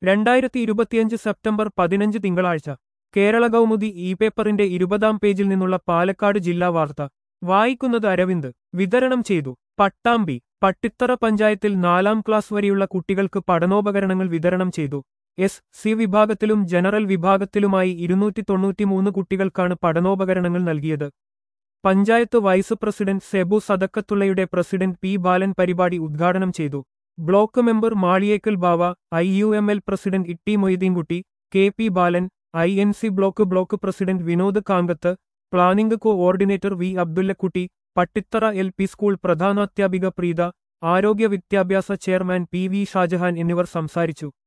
രണ്ടായിരത്തി ഇരുപത്തിയഞ്ച് സെപ്റ്റംബർ പതിനഞ്ച് തിങ്കളാഴ്ച കേരള കൗമുദി ഇ പേപ്പറിന്റെ ഇരുപതാം പേജിൽ നിന്നുള്ള പാലക്കാട് ജില്ലാ വാർത്ത വായിക്കുന്നത് അരവിന്ദ് വിതരണം ചെയ്തു പട്ടാമ്പി പട്ടിത്തറ പഞ്ചായത്തിൽ നാലാം ക്ലാസ് വരെയുള്ള കുട്ടികൾക്ക് പഠനോപകരണങ്ങൾ വിതരണം ചെയ്തു എസ് സി വിഭാഗത്തിലും ജനറൽ വിഭാഗത്തിലുമായി ഇരുന്നൂറ്റി തൊണ്ണൂറ്റിമൂന്ന് കുട്ടികൾക്കാണ് പഠനോപകരണങ്ങൾ നൽകിയത് പഞ്ചായത്ത് വൈസ് പ്രസിഡന്റ് സെബു സദക്കത്തുള്ളയുടെ പ്രസിഡന്റ് പി ബാലൻ പരിപാടി ഉദ്ഘാടനം ചെയ്തു block member Maliyekkal Bava I U M L president Itty Moideenkutty K P Balan I N C block block president Vinod Kangath planning coordinator V Abdullakutty Pattithara L P school പ്രധാനാധ്യാപിക പ്രീത ആരോഗ്യ വിദ്യാഭ്യാസ ചെയർമാൻ പി വി ഷാജഹാൻ എന്നിവർ സംസാരിച്ചു